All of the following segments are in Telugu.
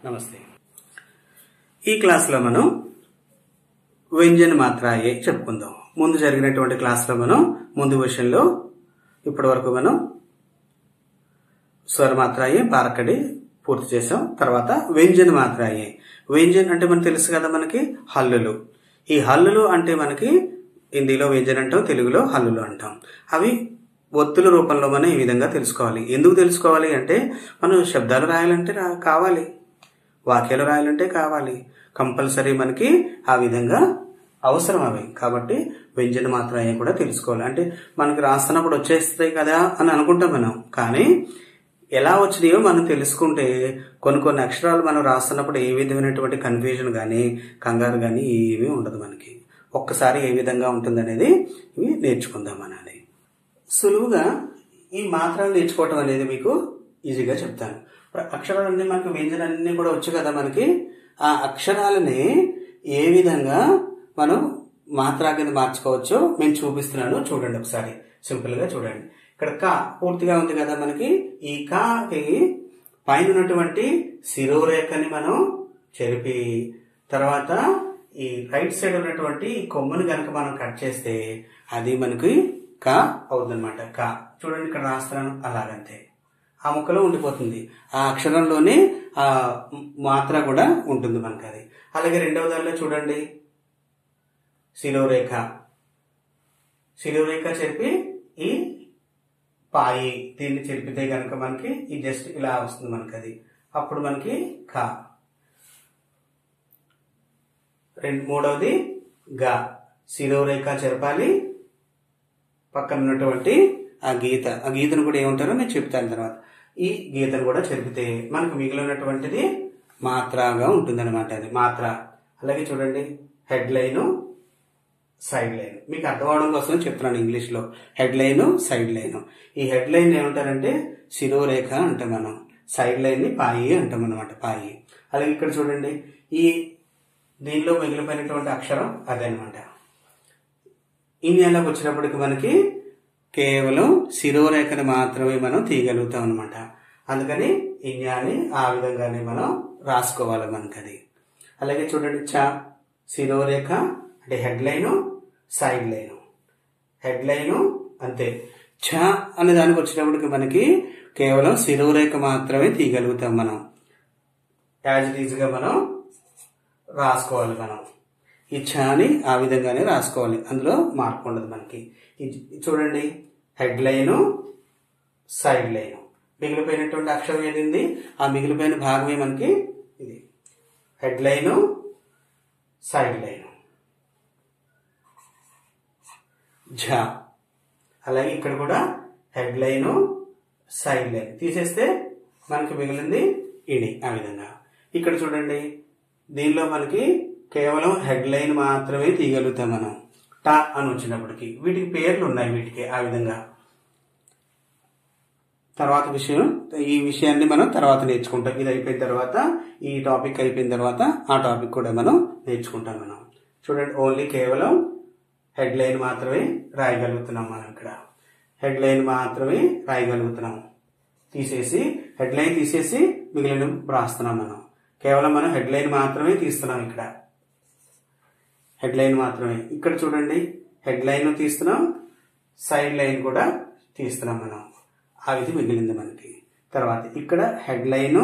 నమస్తే ఈ క్లాస్లో మనం వ్యంజన మాత్రాయే చెప్పుకుందాం ముందు జరిగినటువంటి క్లాస్లో మనం ముందు విషయంలో ఇప్పటి వరకు మనం స్వరమాత్రాయే పారకడి పూర్తి చేసాం తర్వాత వ్యంజన మాత్రాయే వ్యంజన్ అంటే మనకు తెలుసు కదా మనకి హల్లులు ఈ హల్లులు అంటే మనకి హిందీలో వ్యంజన్ అంటాం తెలుగులో హల్లులు అంటాం అవి ఒత్తుల రూపంలో మనం ఈ విధంగా తెలుసుకోవాలి ఎందుకు తెలుసుకోవాలి అంటే మనం శబ్దాలు రాయాలంటే రా- కావాలి వాక్యాలు రాయాలంటే కావాలి కంపల్సరీ మనకి ఆ విధంగా అవసరం అవి కాబట్టి వ్యంజన మాత్రమే కూడా తెలుసుకోవాలి అంటే మనకి రాస్తున్నప్పుడు వచ్చేస్తాయి కదా అని అనుకుంటాం మనం కానీ ఎలా వచ్చినాయో మనం తెలుసుకుంటే కొన్ని కొన్ని అక్షరాలు మనం రాస్తున్నప్పుడు ఏ విధమైనటువంటి కన్ఫ్యూజన్ కానీ కంగారు కానీ ఏమీ ఉండదు మనకి ఒక్కసారి ఏ విధంగా ఉంటుందనేది ఇవి నేర్చుకుందాం అనేది సులువుగా ఈ మాత్రలు నేర్చుకోవటం అనేది మీకు ఈజీగా చెప్తాను ఇప్పుడు అక్షరాలన్నీ మనకి వ్యంజనాలన్నీ కూడా వచ్చు కదా మనకి ఆ అక్షరాలని ఏ విధంగా మనం మాత్రా కింద మార్చుకోవచ్చో నేను చూపిస్తున్నాను చూడండి ఒకసారి సింపుల్ గా చూడండి ఇక్కడ కా పూర్తిగా ఉంది కదా మనకి ఈ కాకి పైన ఉన్నటువంటి శిరోరేఖని మనం చెరిపి తర్వాత ఈ రైట్ సైడ్ ఉన్నటువంటి ఈ కొమ్ముని కనుక మనం కట్ చేస్తే అది మనకి కా అవుతుందన్నమాట కా చూడండి ఇక్కడ రాస్తున్నాను అలాగంతే ఆ ముక్కలో ఉండిపోతుంది ఆ అక్షరంలోనే ఆ మాత్ర కూడా ఉంటుంది మనకి అది అలాగే రెండవ దానిలో చూడండి శిరోరేఖ శిరోరేఖ చెరిపి ఈ పాయి దీన్ని చెరిపితే కనుక మనకి ఈ జస్ట్ ఇలా వస్తుంది మనకి అది అప్పుడు మనకి కా రెండు మూడవది గా శిరోరేఖ చెరపాలి పక్కన ఉన్నటువంటి ఆ గీత ఆ గీతను కూడా ఏమంటారో నేను చెప్తాను తర్వాత ఈ గీతను కూడా చెరిపితే మనకు మిగిలినటువంటిది మాత్రగా ఉంటుందన్నమాట అది మాత్ర అలాగే చూడండి హెడ్ లైన్ సైడ్ లైన్ మీకు అర్థం అవడం కోసం చెప్తున్నాను ఇంగ్లీష్ లో హెడ్ లైన్ సైడ్ లైన్ ఈ హెడ్ లైన్ ఏమంటారంటే శిరోరేఖ అంటాం మనం సైడ్ లైన్ ని పాయి అంటాం అనమాట పాయి అలాగే ఇక్కడ చూడండి ఈ దీనిలో మిగిలిపోయినటువంటి అక్షరం అదనమాట ఈ నెలకు వచ్చినప్పటికి మనకి కేవలం శిరోరేఖను మాత్రమే మనం తీయగలుగుతాం అనమాట అందుకని ఇన్యాన్ని ఆ విధంగానే మనం రాసుకోవాలి మనకి అది అలాగే చూడండి చ శిరోరేఖ అంటే head line side line head line అంతే ఛ అనే దానికి వచ్చినప్పటికి మనకి కేవలం శిరోరేఖ మాత్రమే తీయగలుగుతాం మనం యాజ్ ఇట్ ఈజ్ గా మనం రాసుకోవాలి మనం ఈ ఛాని ఆ విధంగానే రాసుకోవాలి అందులో మార్పు ఉండదు మనకి ఇది చూడండి హెడ్ లైను సైడ్ లైను మిగిలిపోయినటువంటి అక్షరం ఏదింది ఆ మిగిలిపోయిన భాగమే మనకి ఇది హెడ్ లైను సైడ్ లైను ఝ అలాగే ఇక్కడ కూడా హెడ్ లైను సైడ్ లైన్ తీసేస్తే మనకి మిగిలింది ఇడి ఆ విధంగా ఇక్కడ చూడండి దీనిలో మనకి కేవలం హెడ్ లైన్ మాత్రమే తీయగలుగుతాం మనం టా అని వచ్చినప్పటికి వీటికి పేర్లు ఉన్నాయి వీటికి ఆ విధంగా తర్వాత విషయం ఈ విషయాన్ని మనం తర్వాత నేర్చుకుంటాం ఇది అయిపోయిన తర్వాత ఈ టాపిక్ అయిపోయిన తర్వాత ఆ టాపిక్ కూడా మనం నేర్చుకుంటాం మనం చూడండి ఓన్లీ కేవలం హెడ్ లైన్ మాత్రమే రాయగలుగుతున్నాం మనం ఇక్కడ హెడ్ లైన్ మాత్రమే రాయగలుగుతున్నాం తీసేసి హెడ్ లైన్ తీసేసి మిగిలిన రాస్తున్నాం మనం కేవలం మనం హెడ్ లైన్ మాత్రమే తీస్తున్నాం ఇక్కడ హెడ్ లైన్ మాత్రమే ఇక్కడ చూడండి హెడ్ లైన్ తీస్తున్నాం సైడ్ లైన్ కూడా తీస్తున్నాం మనం ఆ విధి మిగిలింది మనకి తర్వాత ఇక్కడ హెడ్ లైను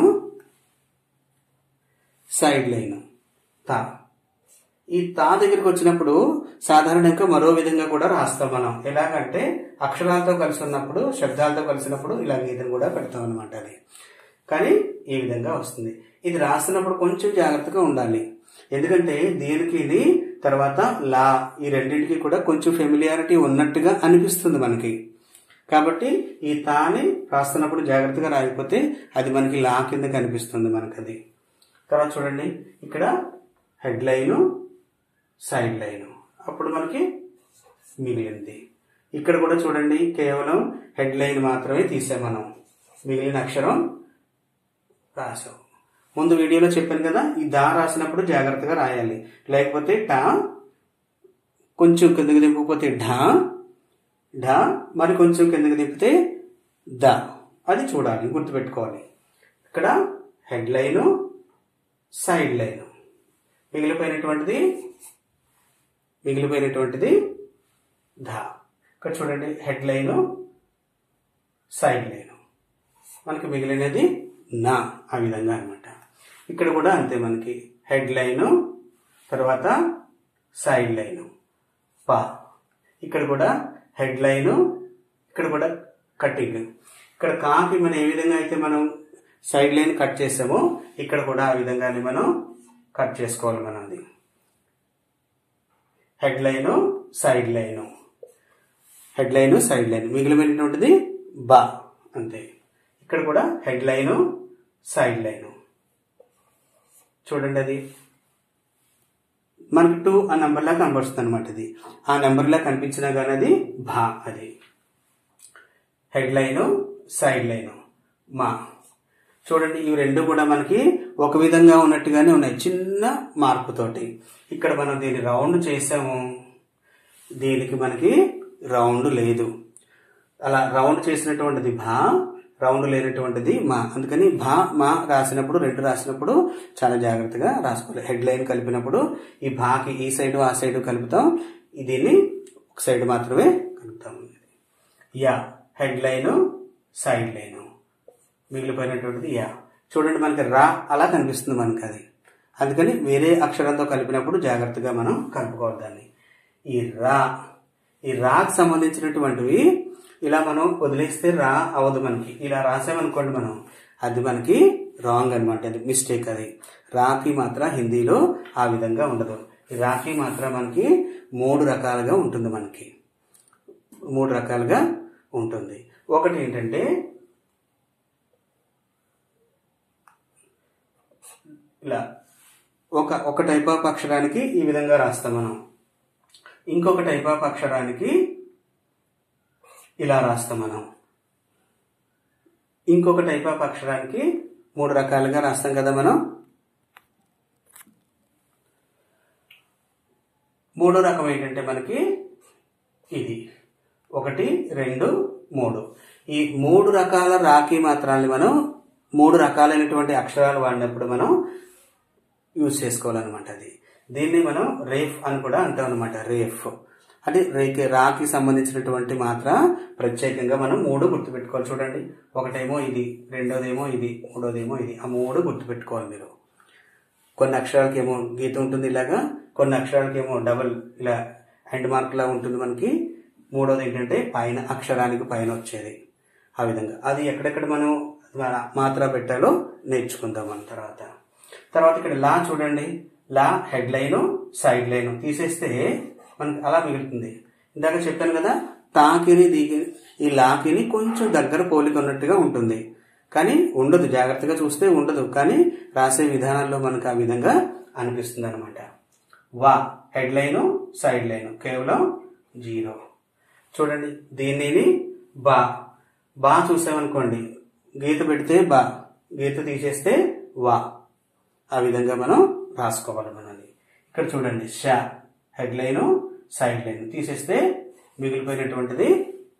సైడ్ లైను తా ఈ తా దగ్గరికి వచ్చినప్పుడు సాధారణంగా మరో విధంగా కూడా రాస్తాం మనం ఎలాగంటే అక్షరాలతో కలిసి ఉన్నప్పుడు శబ్దాలతో కలిసినప్పుడు ఇలా గీతను కూడా పెడతాం అనమాట అది కానీ ఈ విధంగా వస్తుంది ఇది రాస్తున్నప్పుడు కొంచెం జాగ్రత్తగా ఉండాలి ఎందుకంటే దీనికి ఇది తర్వాత లా ఈ రెండింటికి కూడా కొంచెం ఫెమిలియారిటీ ఉన్నట్టుగా అనిపిస్తుంది మనకి కాబట్టి ఈ తాని రాస్తున్నప్పుడు జాగ్రత్తగా రాయకపోతే అది మనకి లా కింద కనిపిస్తుంది మనకి అది తర్వాత చూడండి ఇక్కడ హెడ్ లైను సైడ్ లైను అప్పుడు మనకి మిగిలింది ఇక్కడ కూడా చూడండి కేవలం హెడ్ లైన్ మాత్రమే తీసాం మనం మిగిలిన అక్షరం రాసాం ముందు వీడియోలో చెప్పాను కదా ఈ దా రాసినప్పుడు జాగ్రత్తగా రాయాలి లేకపోతే టా కొంచెం కిందకి దింపకపోతే ఢా ఢా మరి కొంచెం కిందకి దింపితే ద అది చూడాలి గుర్తుపెట్టుకోవాలి ఇక్కడ హెడ్ లైను సైడ్ లైన్ మిగిలిపోయినటువంటిది మిగిలిపోయినటువంటిది ధ ఇక్కడ చూడండి హెడ్ లైన్ సైడ్ లైన్ మనకి మిగిలినది నా ఆ విధంగా అనమాట ఇక్కడ కూడా అంతే మనకి హెడ్ లైను తర్వాత సైడ్ లైను పా ఇక్కడ కూడా హెడ్ లైను ఇక్కడ కూడా కటింగ్ ఇక్కడ కాకి మనం ఏ విధంగా అయితే మనం సైడ్ లైన్ కట్ చేసామో ఇక్కడ కూడా ఆ విధంగానే మనం కట్ చేసుకోవాలి మనం అది head line side line head line side line మిగిలిపోయినటువంటిది బా అంతే ఇక్కడ కూడా హెడ్ లైను సైడ్ లైను చూడండి అది మనకి టూ ఆ నెంబర్లా కనబడుతుంది అనమాట ఇది ఆ నెంబర్లా కనిపించినా కానీ అది భా అది హెడ్ లైను సైడ్ లైను మా చూడండి ఇవి రెండు కూడా మనకి ఒక విధంగా ఉన్నట్టుగానే ఉన్నాయి చిన్న మార్పుతోటి ఇక్కడ మనం దీన్ని రౌండ్ చేసాము దీనికి మనకి రౌండ్ లేదు అలా రౌండ్ చేసినటువంటిది భా రౌండ్ లేనటువంటిది మా అందుకని భా మా రాసినప్పుడు రెండు రాసినప్పుడు చాలా జాగ్రత్తగా రాసుకోవాలి హెడ్ లైన్ కలిపినప్పుడు ఈ భాకి ఈ సైడ్ ఆ సైడ్ కలుపుతాం దీన్ని ఒక సైడ్ మాత్రమే కలుపుతాం యా హెడ్ లైను సైడ్ లైను మిగిలిపోయినటువంటిది యా చూడండి మనకి రా అలా కనిపిస్తుంది మనకి అది అందుకని వేరే అక్షరంతో కలిపినప్పుడు జాగ్రత్తగా మనం కలుపుకోవాలి దాన్ని ఈ రా ఈ రాకి సంబంధించినటువంటివి ఇలా మనం వదిలేస్తే రా అవ్వదు మనకి ఇలా రాసామనుకోండి మనం అది మనకి రాంగ్ అనమాట అది మిస్టేక్ అది రాకి మాత్రం హిందీలో ఆ విధంగా ఉండదు ఈ రాకి మాత్రం మనకి మూడు రకాలుగా ఉంటుంది మనకి మూడు రకాలుగా ఉంటుంది ఒకటి ఏంటంటే ఇలా ఒక ఒక టైప్ ఆఫ్ అక్షరానికి ఈ విధంగా రాస్తాం మనం ఇంకొక టైప్ ఆఫ్ అక్షరానికి ఇలా రాస్తాం మనం ఇంకొక టైప్ ఆఫ్ అక్షరానికి మూడు రకాలుగా రాస్తాం కదా మనం మూడో రకం ఏంటంటే మనకి ఇది ఒకటి రెండు మూడు ఈ మూడు రకాల రాఖీ మాత్రాన్ని మనం మూడు రకాలైనటువంటి అక్షరాలు వాడినప్పుడు మనం యూజ్ చేసుకోవాలన్నమాట అది దీన్ని మనం రేఫ్ అని కూడా అంటాం అనమాట రేఫ్ అంటే రేకి రాకి సంబంధించినటువంటి మాత్ర ప్రత్యేకంగా మనం మూడు గుర్తుపెట్టుకోవాలి చూడండి ఒకటేమో ఇది రెండోదేమో ఇది మూడోదేమో ఇది ఆ మూడు గుర్తుపెట్టుకోవాలి మీరు కొన్ని అక్షరాలకి ఏమో గీత ఉంటుంది ఇలాగా కొన్ని అక్షరాలకి ఏమో డబుల్ ఇలా హ్యాండ్ మార్క్ లా ఉంటుంది మనకి మూడోది ఏంటంటే పైన అక్షరానికి పైన వచ్చేది ఆ విధంగా అది ఎక్కడెక్కడ మనం మాత్ర పెట్టాలో నేర్చుకుందాం మన తర్వాత తర్వాత ఇక్కడ లా చూడండి లా హెడ్ లైన్ సైడ్ లైన్ తీసేస్తే మనకి అలా మిగులుతుంది ఇందాక చెప్పాను కదా తాకిని దిగి ఈ లాకిని కొంచెం దగ్గర పోలిక ఉన్నట్టుగా ఉంటుంది కానీ ఉండదు జాగ్రత్తగా చూస్తే ఉండదు కానీ రాసే విధానాల్లో మనకు ఆ విధంగా అనిపిస్తుంది అనమాట వా హెడ్ లైను సైడ్ లైను కేవలం జీరో చూడండి దీనిని బా బా చూసామనుకోండి గీత పెడితే బా గీత తీసేస్తే వా ఆ విధంగా మనం రాసుకోవాలి మనది ఇక్కడ చూడండి షా హెడ్ లైను సైడ్ లైన్ తీసేస్తే మిగిలిపోయినటువంటిది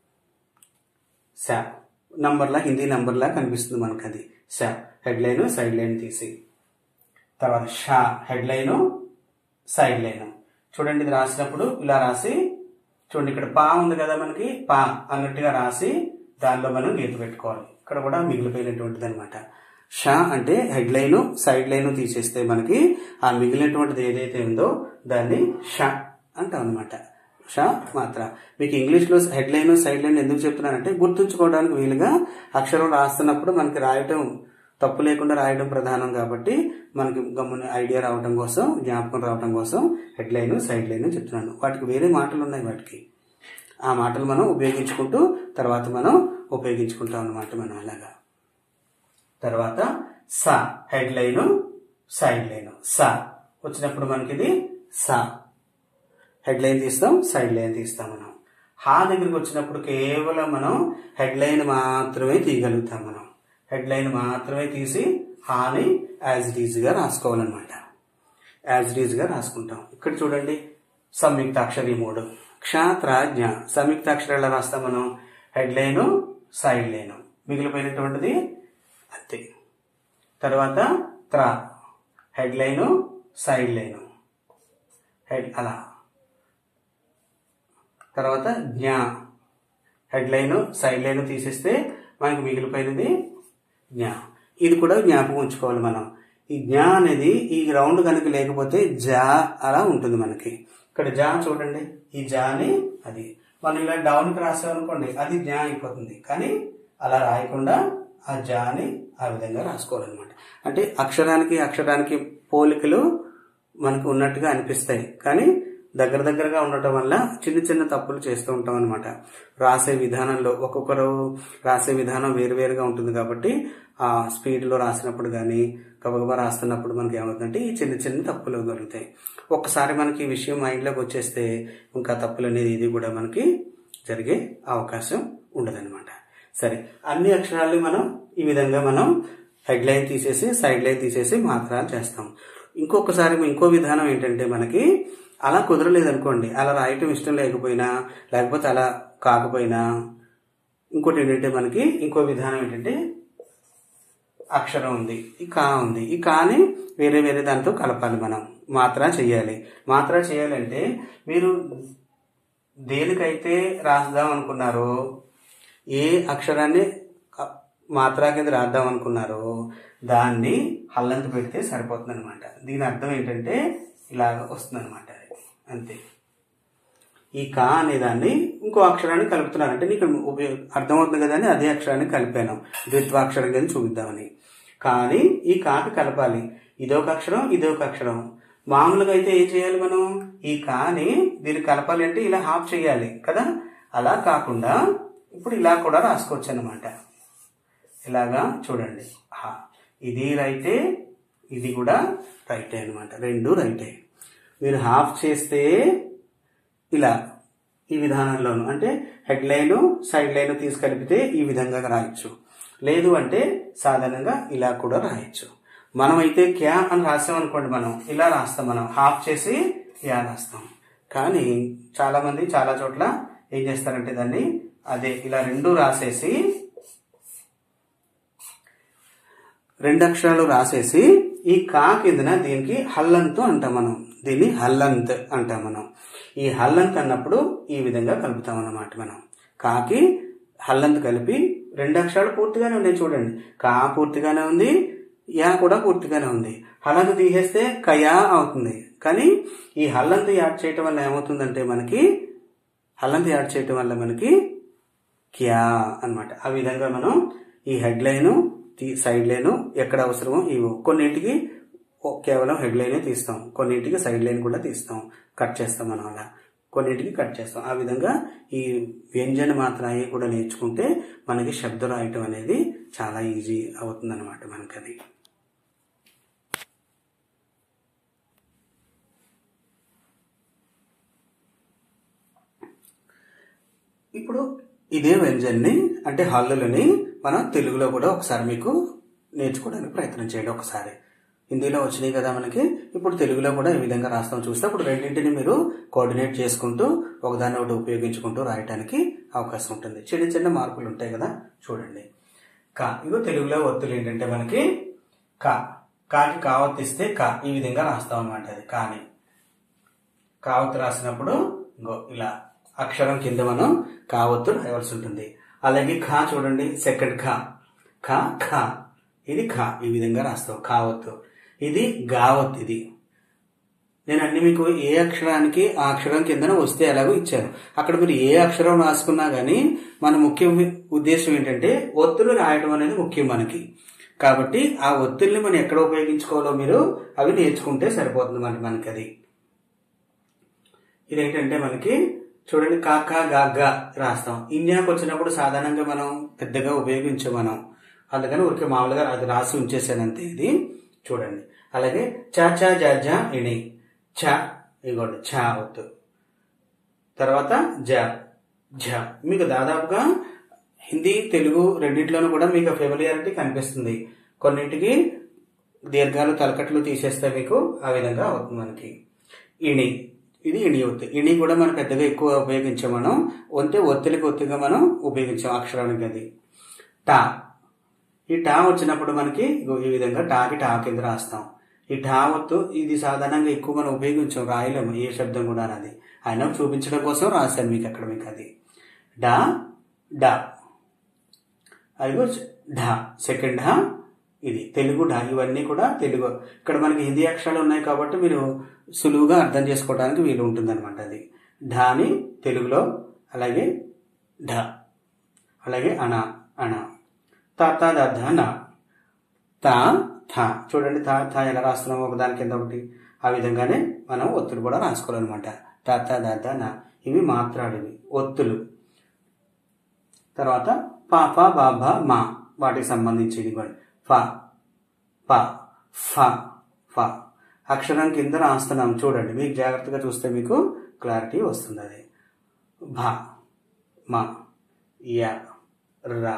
శా నంబర్లా హిందీ నంబర్లా కనిపిస్తుంది మనకు అది షా హెడ్ లైన్ సైడ్ లైన్ తీసి తర్వాత షా హెడ్ లైన్ సైడ్ లైన్ చూడండి ఇది రాసినప్పుడు ఇలా రాసి చూడండి ఇక్కడ పా ఉంది కదా మనకి పా అన్నట్టుగా రాసి దానిలో మనం గీత పెట్టుకోవాలి ఇక్కడ కూడా మిగిలిపోయినటువంటిది అనమాట షా అంటే హెడ్ లైన్ సైడ్ లైన్ తీసేస్తే మనకి ఆ మిగిలినటువంటిది ఏదైతే ఉందో దాన్ని షా అంటాం అనమాట షా మాత్ర మీకు ఇంగ్లీష్లో హెడ్ లైన్ సైడ్ లైన్ ఎందుకు చెప్తున్నానంటే గుర్తుంచుకోవడానికి వీలుగా అక్షరం రాస్తున్నప్పుడు మనకి రాయటం తప్పు లేకుండా రాయడం ప్రధానం కాబట్టి మనకి గమ్మున ఐడియా రావడం కోసం జ్ఞాపకం రావడం కోసం హెడ్ లైన్ సైడ్ లైన్ చెప్తున్నాను వాటికి వేరే మాటలు ఉన్నాయి వాటికి ఆ మాటలు మనం ఉపయోగించుకుంటూ తర్వాత మనం ఉపయోగించుకుంటాం అన్నమాట మనం అలాగా తర్వాత సా హెడ్ లైన్ సైడ్ లైన్ సా వచ్చినప్పుడు మనకి ఇది సా హెడ్ లైన్ తీస్తాం సైడ్ లైన్ తీస్తాం మనం హా దగ్గరికి వచ్చినప్పుడు కేవలం మనం హెడ్ లైన్ మాత్రమే తీయగలుగుతాం మనం హెడ్ లైన్ మాత్రమే తీసి హాని యాజ్ ఇట్ ఈజ్గా రాసుకోవాలన్నమాట యాజ్ ఇట్ ఈజ్గా రాసుకుంటాం ఇక్కడ చూడండి సంయుక్తాక్షరి మూడు క్షాత్రాజ్ఞ సంయుక్తాక్షరాలు ఎలా రాస్తాం మనం హెడ్ లైను సైడ్ లైను మిగిలిపోయినటువంటిది అంతే తర్వాత త్ర head line side line head అలా తర్వాత జ్ఞా హెడ్ లైన్ సైడ్ లైన్ తీసేస్తే మనకి మిగిలిపోయినది జ్ఞా ఇది కూడా జ్ఞాపకం ఉంచుకోవాలి మనం ఈ జ్ఞా అనేది ఈ రౌండ్ కనుక లేకపోతే జా అలా ఉంటుంది మనకి ఇక్కడ జా చూడండి ఈ జాని అది మనం ఇలా డౌన్కి రాసామనుకోండి అది జ్ఞా అయిపోతుంది కానీ అలా రాయకుండా ఆ జాని ఆ విధంగా రాసుకోవాలన్నమాట అంటే అక్షరానికి అక్షరానికి పోలికలు మనకు ఉన్నట్టుగా అనిపిస్తాయి కానీ దగ్గర దగ్గరగా ఉండటం వల్ల చిన్న చిన్న తప్పులు చేస్తూ ఉంటాం అనమాట రాసే విధానంలో ఒక్కొక్కరు రాసే విధానం వేరువేరుగా ఉంటుంది కాబట్టి ఆ స్పీడ్లో రాసినప్పుడు కానీ గబగబా రాస్తున్నప్పుడు మనకి ఏమవుతుందంటే ఈ చిన్న చిన్న తప్పులు దొరుకుతాయి ఒక్కసారి మనకి ఈ విషయం మైండ్లోకి వచ్చేస్తే ఇంకా తప్పులు అనేది ఇది కూడా మనకి జరిగే అవకాశం ఉండదన్నమాట సరే అన్ని అక్షరాలు మనం ఈ విధంగా మనం హెడ్ లైన్ తీసేసి సైడ్ లైన్ తీసేసి మాత్రాలు చేస్తాం ఇంకొకసారి ఇంకో విధానం ఏంటంటే మనకి అలా కుదరలేదు అనుకోండి అలా రాయటం ఇష్టం లేకపోయినా లేకపోతే అలా కాకపోయినా ఇంకోటి ఏంటంటే మనకి ఇంకో విధానం ఏంటంటే అక్షరం ఉంది ఈ కా ఉంది ఈ కాని వేరే వేరే దాంతో కలపాలి మనం మాత్ర చేయాలి మాత్ర చేయాలంటే మీరు దేనికైతే రాద్దాం అనుకున్నారో ఏ అక్షరాన్ని అ- మాత్రా కింద రాద్దాం అనుకున్నారో దాన్ని హల్లంత పెడితే సరిపోతుంది అనమాట దీని అర్థం ఏంటంటే ఇలాగ వస్తుంది అనమాట అంతే ఈ కా అనే దాన్ని ఇంకో అక్షరాన్ని కలుపుతున్నాను అంటే నీకు ఉపయోగ అర్థమవుతుంది కదా అని అదే అక్షరాన్ని కలిపాను ద్విత్వాక్షరం కింద చూపిద్దామని కానీ ఈ కాకి కలపాలి ఇదొక అక్షరం ఇదొక అక్షరం మామూలుగా అయితే ఏం చేయాలి మనం ఈ కాని దీన్ని కలపాలి అంటే ఇలా హాఫ్ చేయాలి కదా అలా కాకుండా ఇప్పుడు ఇలా కూడా రాసుకోవచ్చు అనమాట ఇలాగా చూడండి హా ఇది రైటే ఇది కూడా రైటే అనమాట రెండు రైటే మీరు హాఫ్ చేస్తే ఇలా ఈ విధానంలోను అంటే హెడ్ లైన్ సైడ్ లైన్ తీసుకలిపితే ఈ విధంగా రాయొచ్చు లేదు అంటే సాధారణంగా ఇలా కూడా రాయొచ్చు మనం అయితే క్యా అని రాసాం అనుకోండి మనం ఇలా రాస్తాం మనం హాఫ్ చేసి యా రాస్తాం కానీ చాలా మంది చాలా చోట్ల ఏం చేస్తారంటే దాన్ని అదే ఇలా రెండు రాసేసి రెండు అక్షరాలు రాసేసి ఈ కా కిందన దీనికి హల్లంత్ అంటాం మనం దీన్ని హల్లంత్ అంటాం మనం ఈ హల్లంత్ అన్నప్పుడు ఈ విధంగా కలుపుతాం అన్నమాట మనం కాకి హల్లంత్ కలిపి రెండు అక్షరాలు పూర్తిగానే ఉన్నాయి చూడండి కా పూర్తిగానే ఉంది యా కూడా పూర్తిగానే ఉంది హల్లంత్ తీసేస్తే కయా అవుతుంది కానీ ఈ హల్లంత్ యాడ్ చేయటం వల్ల ఏమవుతుందంటే మనకి హల్లంత్ యాడ్ చేయటం వల్ల మనకి క్యా అన్నమాట ఆ విధంగా మనం ఈ హెడ్ లైన్ సైడ్ లైన్ ఎక్కడ అవసరమో ఇవి కొన్నింటికి ఓ- కేవలం హెడ్ లైనే తీస్తాం కొన్నింటికి సైడ్ లైన్ కూడా తీస్తాం కట్ చేస్తాం మనం అలా కొన్నింటికి కట్ చేస్తాం ఆ విధంగా ఈ వ్యంజన మాత్రాయి కూడా నేర్చుకుంటే మనకి శబ్దం రాయటం అనేది చాలా ఈజీ అవుతుంది అనమాట మనకి అది ఇప్పుడు ఇదే వ్యంజన్ని అంటే హల్లులని మనం తెలుగులో కూడా ఒకసారి మీకు నేర్చుకోవడానికి ప్రయత్నం చేయండి ఒకసారి హిందీలో వచ్చినాయి కదా మనకి ఇప్పుడు తెలుగులో కూడా ఈ విధంగా రాస్తాం చూస్తే అప్పుడు రెండింటిని మీరు కోఆర్డినేట్ చేసుకుంటూ ఒకదాన్ని ఒకటి ఉపయోగించుకుంటూ రాయడానికి అవకాశం ఉంటుంది చిన్న చిన్న మార్పులు ఉంటాయి కదా చూడండి కా ఇగో తెలుగులో ఒత్తులు ఏంటంటే మనకి కా కాకి కావత్ ఇస్తే కా ఈ విధంగా రాస్తాం అనమాట అది కాని కావత్తు రాసినప్పుడు ఇంకో ఇలా అక్షరం కింద మనం కావత్తు రాయవలసి ఉంటుంది అలాగే ఖా చూడండి సెకండ్ ఖా ఖా ఖా ఇది ఖా ఈ విధంగా రాస్తాం కావత్తు ఇది గావత్ ఇది నేను అన్ని మీకు ఏ అక్షరానికి ఆ అక్షరం కిందన వస్తే ఎలాగో ఇచ్చాను అక్కడ మీరు ఏ అక్షరం రాసుకున్నా గానీ మన ముఖ్య ఉద్దేశం ఏంటంటే ఒత్తులు రాయడం అనేది ముఖ్యం మనకి కాబట్టి ఆ ఒత్తుల్ని మనం ఎక్కడ ఉపయోగించుకోవాలో మీరు అవి నేర్చుకుంటే సరిపోతుంది మనకి మనకి అది ఇదేంటంటే మనకి చూడండి కాక గాగ్గా రాస్తాం ఇండియాకి వచ్చినప్పుడు సాధారణంగా మనం పెద్దగా ఉపయోగించాం మనం అందుకని ఊరికే మామూలుగా అది రాసి ఉంచేసాను అంతే ఇది చూడండి అలాగే చా చా జా జా ఇణి చ ఇగోండి చా వద్దు తర్వాత జ ఝ మీకు దాదాపుగా హిందీ తెలుగు రెండింటిలోనూ కూడా మీకు ఫెమిలియారిటీ కనిపిస్తుంది కొన్నింటికి దీర్ఘాలు తలకట్లు తీసేస్తే మీకు ఆ విధంగా అవుతుంది మనకి ఇణి ఇది ఇణి ఒత్తి ఇణి కూడా మనం పెద్దగా ఎక్కువ ఉపయోగించాం మనం ఒత్తి ఒత్తిడికి ఒత్తిగా మనం ఉపయోగించాం అక్షరానికి అది టా ఈ టా వచ్చినప్పుడు మనకి ఇగో ఈ విధంగా టాకి టా కింద రాస్తాం ఈ ఢా ఒత్తు ఇది సాధారణంగా ఎక్కువ మనం ఉపయోగించాం రాయలేము ఏ శబ్దం కూడా అది అయినా చూపించడం కోసం రాశాను మీకు అక్కడ మీకు అది డా డా అదిగో ఢా సెకండ్ ఢా ఇది తెలుగు ఢా ఇవన్నీ కూడా తెలుగు ఇక్కడ మనకి హిందీ అక్షరాలు ఉన్నాయి కాబట్టి మీరు సులువుగా అర్థం చేసుకోవడానికి వీలు ఉంటుంది అనమాట అది ఢాని తెలుగులో అలాగే ఢ అలాగే అణ అణ తా తా ద ధ న తా థ చూడండి తా థ ఎలా రాస్తున్నాము ఒకదాని కింద ఒకటి ఆ విధంగానే మనం ఒత్తులు కూడా రాసుకోవాలన్నమాట తా తా ద ధ న ఇవి మాత్రాలు ఇవి ఒత్తులు తర్వాత పా పా బా బా మా వాటికి సంబంధించింది కూడా ఫ ప ఫ ఫ అక్షరం కింద రాస్తున్నాం చూడండి మీకు జాగ్రత్తగా చూస్తే మీకు క్లారిటీ వస్తుంది అది భ మ య ర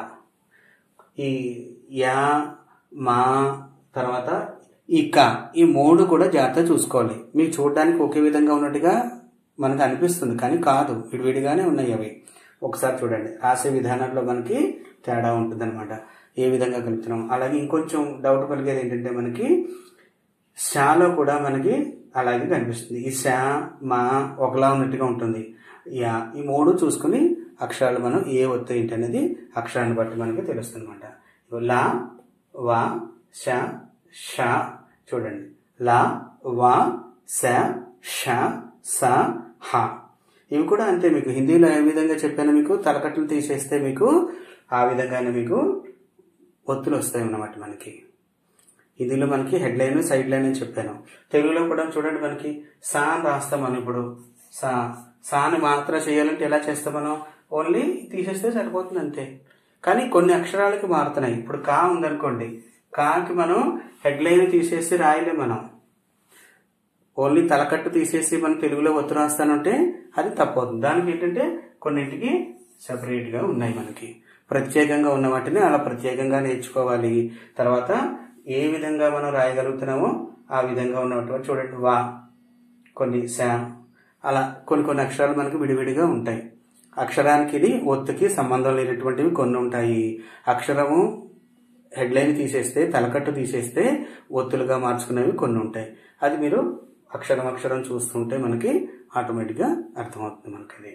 ఈ యా మా తర్వాత ఈ క ఈ మూడు కూడా జాగ్రత్త చూసుకోవాలి మీకు చూడడానికి ఒకే విధంగా ఉన్నట్టుగా మనకు అనిపిస్తుంది కానీ కాదు విడివిడిగానే ఉన్నాయి అవి ఒకసారి చూడండి రాసే విధానంలో మనకి తేడా ఉంటుంది అనమాట ఏ విధంగా కలుపుతున్నాం అలాగే ఇంకొంచెం డౌట్ కలిగేది ఏంటంటే మనకి షాలో కూడా మనకి అలాగే కనిపిస్తుంది ఈ షా మా ఒకలా ఉన్నట్టుగా ఉంటుంది యా ఈ మూడు చూసుకుని అక్షరాలు మనం ఏ ఒత్తు ఏంటి అనేది అక్షరాన్ని బట్టి మనకి తెలుస్తుంది అనమాట లా వా ష ష చూడండి లా వా స ష స హ ఇవి కూడా అంతే మీకు హిందీలో ఏ విధంగా చెప్పాను మీకు తలకట్లు తీసేస్తే మీకు ఆ విధంగానే మీకు ఒత్తులు వస్తాయి అన్నమాట మనకి హిందీలో మనకి హెడ్ లైన్ సైడ్ లైన్ అని చెప్పాను తెలుగులో కూడా చూడండి మనకి సా అని రాస్తాం మనం ఇప్పుడు సా సాని మాత్రం చేయాలంటే ఎలా చేస్తాం మనం ఓన్లీ తీసేస్తే సరిపోతుంది అంతే కానీ కొన్ని అక్షరాలకి మారుతున్నాయి ఇప్పుడు కా ఉందనుకోండి కాకి మనం హెడ్ లైన్ తీసేసి రాయలేం మనం ఓన్లీ తలకట్టు తీసేసి మనం తెలుగులో ఒత్తు రాస్తానంటే అది తప్పవుతుంది దానికి ఏంటంటే కొన్నింటికి సపరేట్గా ఉన్నాయి మనకి ప్రత్యేకంగా ఉన్న వాటిని అలా ప్రత్యేకంగా నేర్చుకోవాలి తర్వాత ఏ విధంగా మనం రాయగలుగుతున్నామో ఆ విధంగా ఉన్నటువంటి చూడండి వా కొన్ని శా అలా కొన్ని కొన్ని అక్షరాలు మనకు విడివిడిగా ఉంటాయి అక్షరానికి ఇది ఒత్తుకి సంబంధం లేనటువంటివి కొన్ని ఉంటాయి అక్షరము హెడ్లైన్ తీసేస్తే తలకట్టు తీసేస్తే ఒత్తులుగా మార్చుకునేవి కొన్ని ఉంటాయి అది మీరు అక్షరం అక్షరం చూస్తుంటే మనకి ఆటోమేటిక్గా అర్థమవుతుంది మనకి అది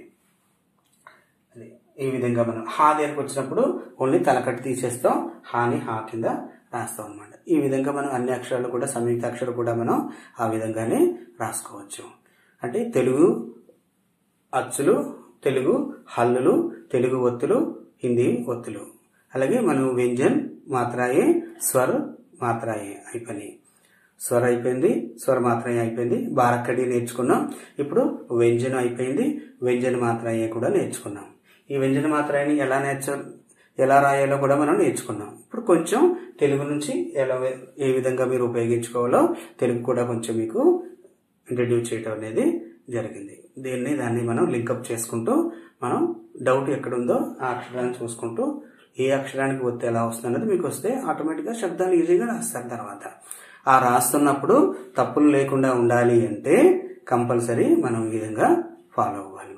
అది ఈ విధంగా మనం హా దగ్గరకు వచ్చినప్పుడు ఓన్లీ తలకట్టు తీసేస్తాం హాని హా కింద రాస్తాం అనమాట ఈ విధంగా మనం అన్ని అక్షరాలు కూడా సంయుక్త అక్షరాలు కూడా మనం ఆ విధంగానే రాసుకోవచ్చు అంటే తెలుగు అచ్చులు తెలుగు హల్లులు తెలుగు ఒత్తులు హిందీ ఒత్తులు అలాగే మనం వ్యంజన్ మాత్రాయే స్వర్ మాత్రాయే అయిపోయినాయి స్వర అయిపోయింది స్వర మాత్రమే అయిపోయింది బారక్కడి నేర్చుకున్నాం ఇప్పుడు వ్యంజనం అయిపోయింది వ్యంజన మాత్రమే కూడా నేర్చుకున్నాం ఈ వ్యంజన మాత్రాన్ని ఎలా నేర్చ ఎలా రాయాలో కూడా మనం నేర్చుకున్నాం ఇప్పుడు కొంచెం తెలుగు నుంచి ఎలా ఏ విధంగా మీరు ఉపయోగించుకోవాలో తెలుగు కూడా కొంచెం మీకు ఇంట్రడ్యూస్ చేయడం అనేది జరిగింది దీన్ని దాన్ని మనం లింకప్ చేసుకుంటూ మనం డౌట్ ఎక్కడుందో ఆ అక్షరాన్ని చూసుకుంటూ ఏ అక్షరానికి ఒత్తి ఎలా వస్తుంది అనేది మీకు వస్తే ఆటోమేటిక్గా శబ్దాలు ఈజీగా రాస్తారు తర్వాత ఆ రాస్తున్నప్పుడు తప్పులు లేకుండా ఉండాలి అంటే కంపల్సరీ మనం ఈ విధంగా ఫాలో అవ్వాలి